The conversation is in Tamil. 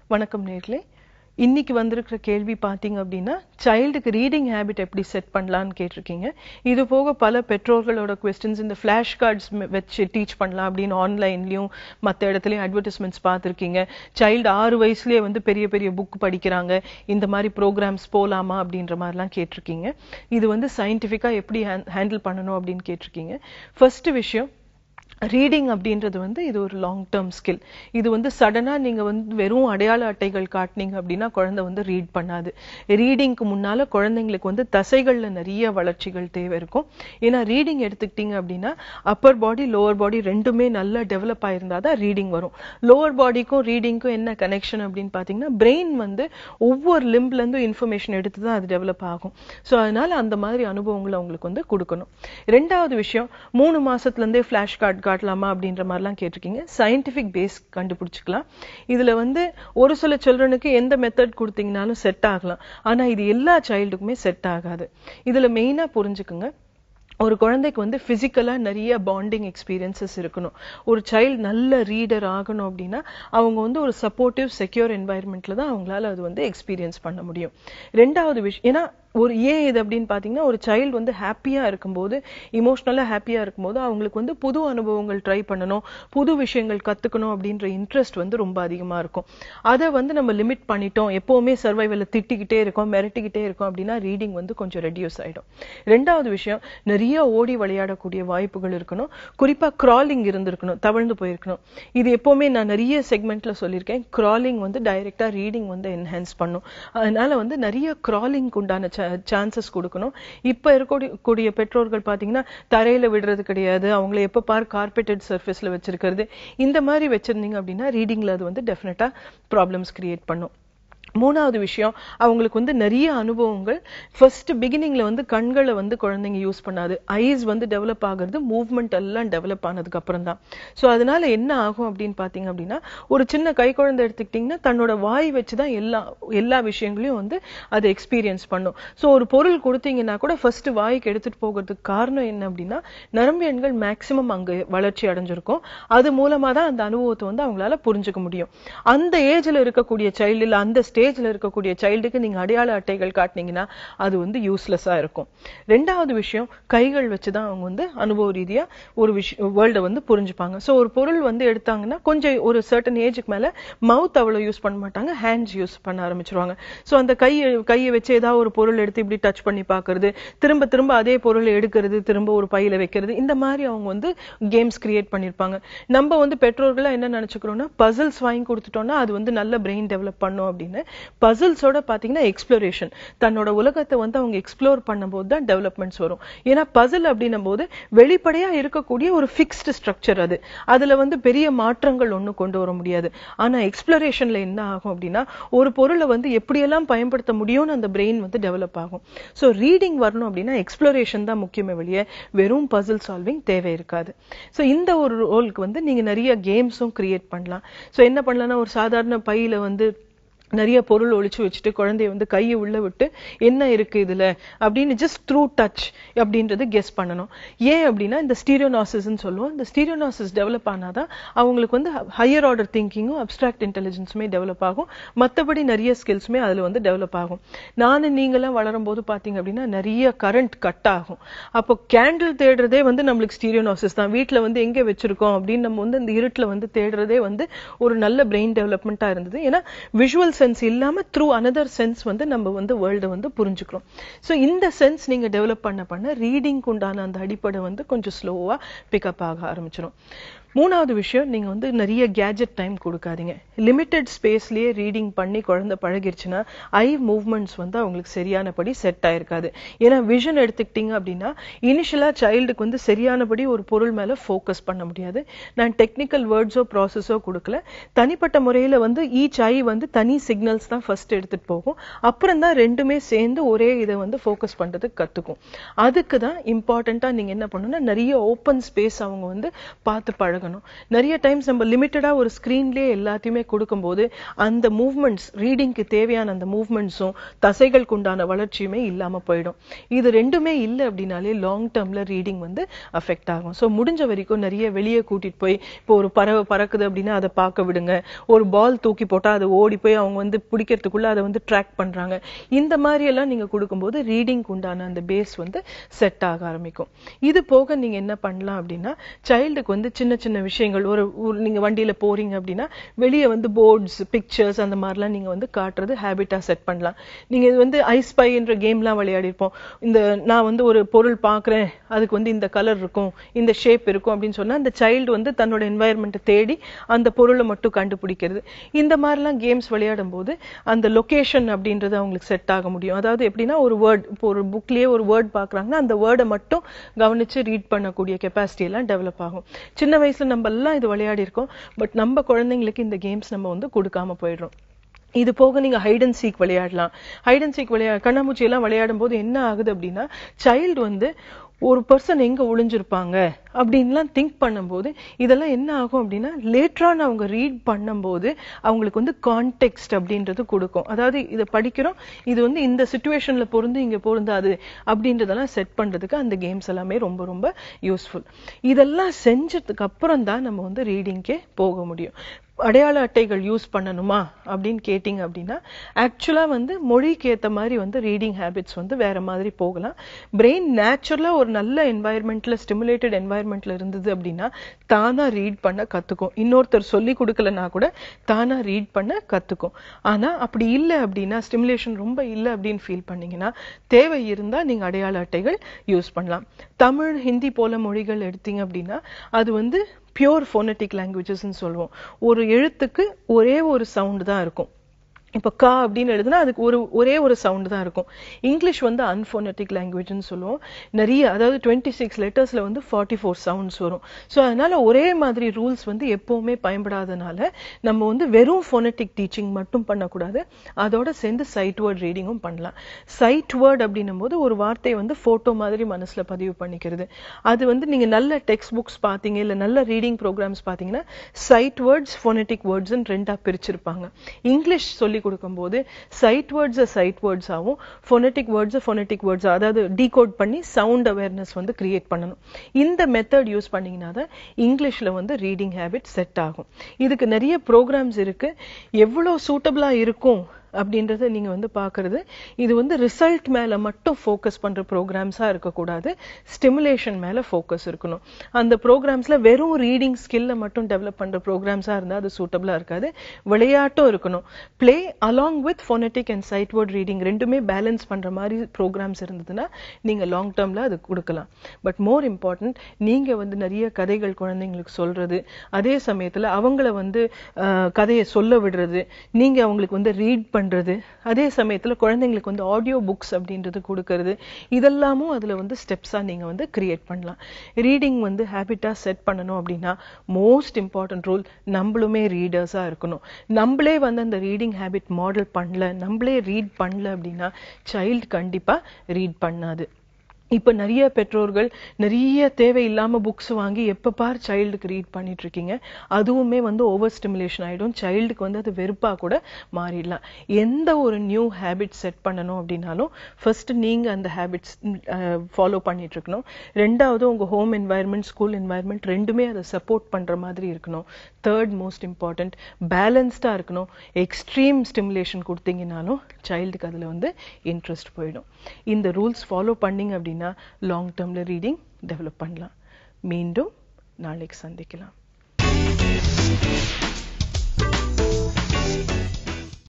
வணக்கம் நேர்களே இன்னைக்கு வந்திருக்கிற கேள்வி பார்த்தீங்க அப்படின்னா சைல்டுக்கு ரீடிங் ஹேபிட் எப்படி செட் பண்ணலாம்னு கேட்டிருக்கீங்க இது போக பல பெற்றோர்களோட கொஸ்டின்ஸ் இந்த ஃபிளாஷ் கார்ட்ஸ் வச்சு டீச் பண்ணலாம் அப்படின்னு ஆன்லைன்லயும் மற்ற இடத்துலயும் அட்வர்டைஸ்மெண்ட்ஸ் பார்த்துருக்கீங்க சைல்டு ஆறு வயசுலயே வந்து பெரிய பெரிய புக் படிக்கிறாங்க இந்த மாதிரி ப்ரோக்ராம்ஸ் போலாமா அப்படின்ற மாதிரிலாம் கேட்டிருக்கீங்க இது வந்து சயின்டிஃபிக்கா எப்படி ஹேண்டில் பண்ணணும் அப்படின்னு கேட்டிருக்கீங்க ஃபர்ஸ்ட் விஷயம் ரீடிங் அப்படின்றது வந்து இது ஒரு லாங் டேர்ம் ஸ்கில் இது வந்து சடனா நீங்க வந்து வெறும் அடையாள அட்டைகள் காட்டினீங்க அப்படின்னா குழந்தை வந்து ரீட் பண்ணாது ரீடிங்க்கு முன்னால குழந்தைங்களுக்கு வந்து தசைகள்ல நிறைய வளர்ச்சிகள் தேவை இருக்கும் ஏன்னா ரீடிங் எடுத்துக்கிட்டீங்க அப்படின்னா அப்பர் பாடி லோவர் பாடி ரெண்டுமே நல்லா டெவலப் ஆயிருந்தா தான் ரீடிங் வரும் லோவர் பாடிக்கும் ரீடிங்க்கும் என்ன கனெக்ஷன் அப்படின்னு பாத்தீங்கன்னா பிரெயின் வந்து ஒவ்வொரு லிம்ப்ல இருந்தும் இன்ஃபர்மேஷன் எடுத்து தான் அது டெவலப் ஆகும் ஸோ அதனால அந்த மாதிரி அனுபவங்களை உங்களுக்கு வந்து கொடுக்கணும் ரெண்டாவது விஷயம் மூணு மாசத்துல இருந்தே ஃபிளாஷ் கார்டு காட்டலாமா அப்படின்ற மாதிரிலாம் கேட்டிருக்கீங்க சயின்டிபிக் பேஸ் கண்டுபிடிச்சிக்கலாம் இதுல வந்து ஒரு சில சில்ட்ரனுக்கு எந்த மெத்தட் கொடுத்தீங்கனாலும் செட் ஆகலாம் ஆனா இது எல்லா சைல்டுக்குமே செட் ஆகாது இதுல மெயினா புரிஞ்சுக்குங்க ஒரு குழந்தைக்கு வந்து பிசிக்கலா நிறைய பாண்டிங் எக்ஸ்பீரியன்சஸ் இருக்கணும் ஒரு சைல்டு நல்ல ரீடர் ஆகணும் அப்படின்னா அவங்க வந்து ஒரு சப்போர்ட்டிவ் செக்யூர் என்வாயர்மெண்ட்ல தான் அவங்களால அது வந்து எக்ஸ்பீரியன்ஸ் பண்ண முடியும் ரெண்டாவது விஷயம் ஏன்னா ஒரு ஏன் இது அப்படின்னு பாத்தீங்கன்னா ஒரு சைல்டு வந்து ஹாப்பியா இருக்கும்போது இமோஷனலா ஹாப்பியா இருக்கும்போது அவங்களுக்கு வந்து புது அனுபவங்கள் ட்ரை பண்ணணும் புது விஷயங்கள் கத்துக்கணும் அப்படின்ற இன்ட்ரெஸ்ட் வந்து ரொம்ப அதிகமா இருக்கும் அதை வந்து நம்ம லிமிட் பண்ணிட்டோம் எப்பவுமே சர்வைவல திட்டிக்கிட்டே இருக்கோம் மிரட்டிக்கிட்டே இருக்கோம் அப்படின்னா ரீடிங் வந்து கொஞ்சம் ரெடியூஸ் ஆயிடும் ரெண்டாவது விஷயம் நிறைய ஓடி விளையாடக்கூடிய வாய்ப்புகள் இருக்கணும் குறிப்பா கிராலிங் இருந்திருக்கணும் தவழ்ந்து போயிருக்கணும் இது எப்பவுமே நான் நிறைய செக்மெண்ட்ல சொல்லியிருக்கேன் கிராலிங் வந்து டைரக்டா ரீடிங் வந்து என்ஹான்ஸ் பண்ணும் அதனால வந்து நிறைய கிராலிங்க்கு உண்டான சான்சஸ் கொடுக்கணும் இப்ப இருக்கக்கூடிய பெற்றோர்கள் பாத்தீங்கன்னா தரையில விடுறது கிடையாது அவங்கள எப்ப பார் கார்பெட்டட் சர்ஃபேஸ்ல வச்சிருக்கிறது இந்த மாதிரி வச்சிருந்தீங்க அப்படின்னா ரீடிங்ல அது வந்து டெஃபினட்டா ப்ராப்ளம்ஸ் கிரியேட் பண்ணும் மூணாவது விஷயம் அவங்களுக்கு வந்து நிறைய அனுபவங்கள் ஃபர்ஸ்ட் பிகினிங்ல வந்து கண்களை வந்து குழந்தைங்க யூஸ் பண்ணாது ஐஸ் வந்து டெவலப் ஆகுறது மூவ்மெண்ட் எல்லாம் டெவலப் ஆனதுக்கு அப்புறம் தான் ஸோ அதனால என்ன ஆகும் அப்படின்னு பாத்தீங்க அப்படின்னா ஒரு சின்ன கை குழந்தை எடுத்துக்கிட்டிங்கன்னா தன்னோட வாய் வச்சுதான் எல்லா எல்லா விஷயங்களையும் வந்து அதை எக்ஸ்பீரியன்ஸ் பண்ணும் ஸோ ஒரு பொருள் கொடுத்தீங்கன்னா கூட ஃபர்ஸ்ட் வாய்க்கு எடுத்துட்டு போகிறதுக்கு காரணம் என்ன அப்படின்னா நரம்பு எண்கள் மேக்சிமம் அங்க வளர்ச்சி அடைஞ்சிருக்கும் அது மூலமா தான் அந்த அனுபவத்தை வந்து அவங்களால புரிஞ்சுக்க முடியும் அந்த ஏஜ்ல இருக்கக்கூடிய சைல்டு இல்ல அந்த ஸ்டேஜ்ல இருக்கக்கூடிய சைல்டுக்கு நீங்க அடையாள அட்டைகள் காட்டினீங்கன்னா அது வந்து யூஸ்லெஸ்ஸா இருக்கும் ரெண்டாவது விஷயம் கைகள் வச்சுதான் அவங்க வந்து அனுபவ ரீதியா ஒரு விஷயம் வேர்ல்ட வந்து புரிஞ்சுப்பாங்க சோ ஒரு பொருள் வந்து எடுத்தாங்கன்னா கொஞ்சம் ஒரு சர்டன் ஏஜுக்கு மேல மவுத் அவ்வளவு யூஸ் பண்ண மாட்டாங்க ஹேண்ட்ஸ் யூஸ் பண்ண ஆரம்பிச்சிருவாங்க சோ அந்த கையை கையை வச்சு ஏதாவது ஒரு பொருள் எடுத்து இப்படி டச் பண்ணி பாக்குறது திரும்ப திரும்ப அதே பொருளை எடுக்கிறது திரும்ப ஒரு பையில வைக்கிறது இந்த மாதிரி அவங்க வந்து கேம்ஸ் கிரியேட் பண்ணிருப்பாங்க நம்ம வந்து பெற்றோர்களா என்ன நினைச்சுக்கிறோம்னா பசில்ஸ் வாங்கி கொடுத்துட்டோம்னா அது வந்து நல்ல பிரெயின் டெவலப் பண்ணும் அப்படின்னு பசில்ஸோட பாத்தீங்கன்னா எக்ஸ்ப்ளோரேஷன் தன்னோட உலகத்தை வந்து அவங்க எக்ஸ்ப்ளோர் பண்ணும்போது தான் டெவலப்மெண்ட்ஸ் வரும் ஏன்னா பசில் அப்படின்னும் போது வெளிப்படையா இருக்கக்கூடிய ஒரு ஃபிக்ஸ்டு ஸ்ட்ரக்சர் அது அதுல வந்து பெரிய மாற்றங்கள் ஒண்ணும் கொண்டு வர முடியாது ஆனா எக்ஸ்ப்ளோரேஷன்ல என்ன ஆகும் அப்படின்னா ஒரு பொருளை வந்து எப்படியெல்லாம் பயன்படுத்த முடியும்னு அந்த பிரெயின் வந்து டெவலப் ஆகும் ஸோ ரீடிங் வரணும் அப்படின்னா எக்ஸ்ப்ளோரேஷன் தான் முக்கியமே வெளியே வெறும் பசில் சால்விங் தேவை இருக்காது ஸோ இந்த ஒரு ரோலுக்கு வந்து நீங்க நிறைய கேம்ஸும் கிரியேட் பண்ணலாம் ஸோ என்ன பண்ணலாம்னா ஒரு சாதாரண பையில வந்து நிறைய பொருள் ஒழிச்சு வச்சுட்டு குழந்தைய வந்து கையை உள்ள விட்டு என்ன இருக்கு இதுல அப்படின்னு ஜஸ்ட் த்ரூ டச் அப்படின்றது கெஸ் பண்ணணும் ஏன் அப்படின்னா இந்த ஸ்டீரியோனாசிஸ்ன்னு சொல்லுவோம் இந்த ஸ்டீரியோனாசிஸ் டெவலப் ஆனாதான் அவங்களுக்கு வந்து ஹையர் ஆர்டர் திங்கிங்கும் அப்டிராக்ட் இன்டெலிஜென்ஸுமே டெவலப் ஆகும் மற்றபடி நிறைய ஸ்கில்ஸுமே அதுல வந்து டெவலப் ஆகும் நானும் நீங்களாம் வளரும் போது பாத்தீங்க அப்படின்னா நிறைய கரண்ட் கட் ஆகும் அப்போ கேண்டில் தேடுறதே வந்து நம்மளுக்கு ஸ்டீரியோனாசிஸ் தான் வீட்டுல வந்து எங்க வச்சிருக்கோம் அப்படின்னு நம்ம வந்து இந்த இருட்டுல வந்து தேடுறதே வந்து ஒரு நல்ல பிரெயின் டெவலப்மெண்ட்டா இருந்தது ஏன்னா விஷுவல் சென்ஸ் இல்லாம த்ரூ அனதர் சென்ஸ் வந்து நம்ம வந்து வேர்ல்டு வந்து புரிஞ்சுக்கிறோம் ஸோ இந்த சென்ஸ் நீங்க டெவலப் பண்ண பண்ண ரீடிங்க்கு உண்டான அந்த அடிப்படை வந்து கொஞ்சம் ஸ்லோவா பிக்கப் ஆக ஆரம்பிச்சிடும் மூணாவது விஷயம் நீங்க வந்து நிறைய கேஜெட் டைம் கொடுக்காதீங்க லிமிட்டெட் ஸ்பேஸ்லயே ரீடிங் பண்ணி குழந்தை பழகிருச்சுன்னா ஐ மூவ்மெண்ட்ஸ் வந்து அவங்களுக்கு சரியானபடி செட் ஆயிருக்காது ஏன்னா விஷன் எடுத்துக்கிட்டீங்க அப்படின்னா இனிஷியலா சைல்டுக்கு வந்து சரியானபடி ஒரு பொருள் மேல ஃபோக்கஸ் பண்ண முடியாது நான் டெக்னிக்கல் வேர்ட்ஸோ ப்ராசஸோ கொடுக்கல தனிப்பட்ட முறையில வந்து ஈச் ஐ வந்து தனி சிக்னல்ஸ் தான் ஃபர்ஸ்ட் எடுத்துட்டு போகும் அப்புறம் தான் ரெண்டுமே சேர்ந்து ஒரே இதை வந்து ஃபோக்கஸ் பண்றதுக்கு கத்துக்கும் அதுக்கு தான் இம்பார்ட்டண்டா நீங்க என்ன பண்ணணும்னா நிறைய ஓப்பன் ஸ்பேஸ் அவங்க வந்து பார்த்து பழகணும் நிறைய டைம்ஸ் நம்ம லிமிட்டடா ஒரு ஸ்கிரீன்லயே எல்லாத்தையுமே கொடுக்கும்போது அந்த மூவ்மெண்ட்ஸ் ரீடிங்க்கு தேவையான அந்த மூவ்மெண்ட்ஸும் தசைகளுக்கு உண்டான வளர்ச்சியுமே இல்லாம போயிடும் இது ரெண்டுமே இல்லை அப்படின்னாலே லாங் டேர்ம்ல ரீடிங் வந்து அஃபெக்ட் ஆகும் ஸோ முடிஞ்ச வரைக்கும் நிறைய வெளியே கூட்டிட்டு போய் இப்போ ஒரு பறவை பறக்குது அப்படின்னா அதை பார்க்க விடுங்க ஒரு பால் தூக்கி போட்டா அது ஓடி போய் அவங்க வந்து பிடிக்கிறதுக்குள்ள அதை வந்து ட்ராக் பண்றாங்க இந்த மாதிரி எல்லாம் நீங்க கொடுக்கும்போது ரீடிங்க்கு உண்டான அந்த பேஸ் வந்து செட் ஆக ஆரம்பிக்கும் இது போக நீங்க என்ன பண்ணலாம் அப்படின்னா சைல்டுக்கு வந்து சின்ன சின்ன விஷயங்கள் ஒரு ஒரு நீங்க வண்டியில போறீங்க அப்படின்னா வெளியே வந்து போர்ட்ஸ் பிக்சர்ஸ் அந்த மாதிரிலாம் நீங்க வந்து காட்டுறது ஹேபிட்டா செட் பண்ணலாம் நீங்க இது வந்து ஐஸ் பை என்ற கேம்லாம் விளையாடி இருப்போம் இந்த நான் வந்து ஒரு பொருள் பார்க்கறேன் அதுக்கு வந்து இந்த கலர் இருக்கும் இந்த ஷேப் இருக்கும் அப்படின்னு சொன்னா அந்த சைல்டு வந்து தன்னோட என்வாயர்மெண்ட்டை தேடி அந்த பொருளை மட்டும் கண்டுபிடிக்கிறது இந்த மாதிரிலாம் கேம்ஸ் விளையாடும் போது அந்த லொகேஷன் அப்படின்றது அவங்களுக்கு செட் ஆக முடியும் அதாவது எப்படின்னா ஒரு வேர்ட் இப்போ ஒரு புக்லயே ஒரு வேர்ட் பார்க்கறாங்கன்னா அந்த வேர்டை மட்டும் கவனிச்சு ரீட் பண்ணக்கூடிய கெப்பாசிட்டி எல்லாம் டெவலப் ஆகும் சின்ன வயசுல நம்ம எல்லாம் இது விளையாடி இருக்கோம் பட் நம்ம குழந்தைங்களுக்கு இந்த கேம்ஸ் நம்ம வந்து கொடுக்காம போயிடுறோம் இது போக நீங்க ஹைட் அண்ட் சீக் விளையாடலாம் ஹைட் அண்ட் சீக் விளையா கண்ணாமூச்சி எல்லாம் விளையாடும் போது என்ன ஆகுது அப்படின்னா சைல்டு வந்து ஒரு பர்சன் எங்க ஒளிஞ்சிருப்பாங்க அப்படின்லாம் திங்க் பண்ணும்போது இதெல்லாம் என்ன ஆகும் அப்படின்னா லேட்டரான் அவங்க ரீட் பண்ணும்போது அவங்களுக்கு வந்து கான்டெக்ஸ்ட் அப்படின்றது கொடுக்கும் அதாவது இதை படிக்கிறோம் இது வந்து இந்த சுச்சுவேஷன்ல பொருந்து இங்க பொருந்தாது அப்படின்றதெல்லாம் செட் பண்றதுக்கு அந்த கேம்ஸ் எல்லாமே ரொம்ப ரொம்ப யூஸ்ஃபுல் இதெல்லாம் செஞ்சதுக்கு அப்புறம் தான் நம்ம வந்து ரீடிங்க்கே போக முடியும் அடையாள அட்டைகள் யூஸ் பண்ணணுமா அப்படின்னு கேட்டிங்க அப்படின்னா ஆக்சுவலா வந்து மொழிக்கு ஏத்த மாதிரி வந்து ரீடிங் ஹேபிட்ஸ் வந்து வேற மாதிரி போகலாம் பிரெயின் நேச்சுரலா ஒரு நல்ல என்வாயர்மெண்ட்ல ஸ்டிமுலேட்டட் என்வாயர்மெண்ட்ல இருந்தது அப்படின்னா தானா ரீட் பண்ண கத்துக்கும் இன்னொருத்தர் சொல்லி கொடுக்கலனா கூட தானா ரீட் பண்ண கத்துக்கும் ஆனா அப்படி இல்லை அப்படின்னா ஸ்டிமுலேஷன் ரொம்ப இல்லை அப்படின்னு ஃபீல் பண்ணீங்கன்னா தேவை இருந்தா நீங்க அடையாள அட்டைகள் யூஸ் பண்ணலாம் தமிழ் ஹிந்தி போல மொழிகள் எடுத்தீங்க அப்படின்னா அது வந்து பியூர் ஃபோனட்டிக் லாங்குவேஜஸ்ன்னு சொல்லுவோம் ஒரு எழுத்துக்கு ஒரே ஒரு சவுண்ட் தான் இருக்கும் இப்போ கா அப்படின்னு எழுதுனா அதுக்கு ஒரு ஒரே ஒரு சவுண்ட் தான் இருக்கும் இங்கிலீஷ் வந்து அன்ஃபோனட்டிக் லாங்குவேஜ்னு சொல்லுவோம் நிறைய அதாவது டுவெண்ட்டி சிக்ஸ் லெட்டர்ஸ்ல வந்து ஃபார்ட்டி ஃபோர் சவுண்ட்ஸ் வரும் ஸோ அதனால ஒரே மாதிரி ரூல்ஸ் வந்து எப்பவுமே பயன்படாதனால நம்ம வந்து வெறும் ஃபோனட்டிக் டீச்சிங் மட்டும் பண்ணக்கூடாது அதோட சேர்ந்து சைட் வேர்ட் ரீடிங்கும் பண்ணலாம் சைட் வேர்ட் அப்படின்னும் போது ஒரு வார்த்தையை வந்து போட்டோ மாதிரி மனசுல பதிவு பண்ணிக்கிறது அது வந்து நீங்க நல்ல டெக்ஸ்ட் புக்ஸ் பார்த்தீங்க இல்ல நல்ல ரீடிங் ப்ரோக்ராம்ஸ் பார்த்தீங்கன்னா சைட் வேர்ட்ஸ் ஃபோனட்டிக் வேர்ட்ஸ் ரெண்டா பிரிச்சிருப்பாங்க இங்கிலீஷ் சொல்லி கொடுக்கும்போது சைட் வேர்ட்ஸை சைட் வேர்ட்ஸாகவும் ஃபோனட்டிக் வேர்ட்ஸை ஃபோனட்டிக் வேர்ட்ஸ் அதாவது டீகோட் பண்ணி சவுண்ட் அவேர்னஸ் வந்து கிரியேட் பண்ணணும் இந்த மெத்தட் யூஸ் பண்ணீங்கன்னா தான் இங்கிலீஷ்ல வந்து ரீடிங் ஹேபிட் செட் ஆகும் இதுக்கு நிறைய ப்ரோக்ராம்ஸ் இருக்கு எவ்வளவு சூட்டபிளா இருக்கும் அப்படின்றத நீங்க வந்து பாக்குறது இது வந்து ரிசல்ட் மேல மட்டும் ஃபோக்கஸ் பண்ற ப்ரோக்ராம்ஸா இருக்கக்கூடாது ஸ்டிமுலேஷன் மேல ஃபோக்கஸ் இருக்கணும் அந்த ப்ரோக்ராம்ஸ்ல வெறும் ரீடிங் ஸ்கில்ல மட்டும் டெவலப் பண்ற ப்ரோக்ராம்ஸா இருந்தா அது சூட்டபிளா இருக்காது விளையாட்டும் இருக்கணும் play along with phonetic and sight word reading ரெண்டுமே பேலன்ஸ் பண்ற மாதிரி ப்ரோக்ராம்ஸ் இருந்ததுன்னா நீங்க லாங் டேர்ம்ல அது கொடுக்கலாம் பட் மோர் இம்பார்ட்டன்ட் நீங்க வந்து நிறைய கதைகள் குழந்தைங்களுக்கு சொல்றது அதே சமயத்துல அவங்கள வந்து அஹ், கதையை சொல்ல விடுறது நீங்க அவங்களுக்கு வந்து ரீட் பண்றது அதே சமயத்துல குழந்தைங்களுக்கு வந்து ஆடியோ புக்ஸ் அப்படின்றது கொடுக்கறது இதெல்லாமும் அதுல வந்து ஸ்டெப்ஸா நீங்க வந்து கிரியேட் பண்ணலாம் ரீடிங் வந்து ஹேபிட்டா செட் பண்ணணும் அப்படின்னா மோஸ்ட் இம்பார்ட்டன்ட் ரூல் நம்மளுமே ரீடர்ஸா இருக்கணும் நம்மளே வந்து அந்த ரீடிங் ஹேபிட் மாடல் பண்ணல நம்மளே ரீட் பண்ணல அப்படின்னா சைல்டு கண்டிப்பா ரீட் பண்ணாது இப்ப நிறைய பெற்றோர்கள் நிறைய தேவையில்லாம புக்ஸ் வாங்கி எப்ப பார் சைல்டுக்கு ரீட் பண்ணிட்டு இருக்கீங்க அதுவுமே வந்து ஓவர் ஸ்டிமுலேஷன் ஆயிடும் சைல்டுக்கு வந்து அது வெறுப்பா கூட மாறிடலாம் எந்த ஒரு நியூ ஹேபிட் செட் பண்ணணும் அப்படின்னாலும் ஃபர்ஸ்ட் நீங்க அந்த ஹேபிட்ஸ் ஃபாலோ பண்ணிட்டு இருக்கணும் ரெண்டாவது உங்க ஹோம் என்வாயர்மெண்ட் ஸ்கூல் என்வாயர்மெண்ட் ரெண்டுமே அதை சப்போர்ட் பண்ற மாதிரி இருக்கணும் தேர்ட் மோஸ்ட் இம்பார்ட்டன்ட் பேலன்ஸ்டா இருக்கணும் எக்ஸ்ட்ரீம் ஸ்டிமுலேஷன் கொடுத்தீங்கனாலும் சைல்டுக்கு அதுல வந்து இன்ட்ரெஸ்ட் போயிடும் இந்த ரூல்ஸ் ஃபாலோ பண்ணீங்க அப்படின்னா லாங் டேர்ம்ல ரீடிங் டெவலப் பண்ணலாம் மீண்டும் நாளைக்கு சந்திக்கலாம்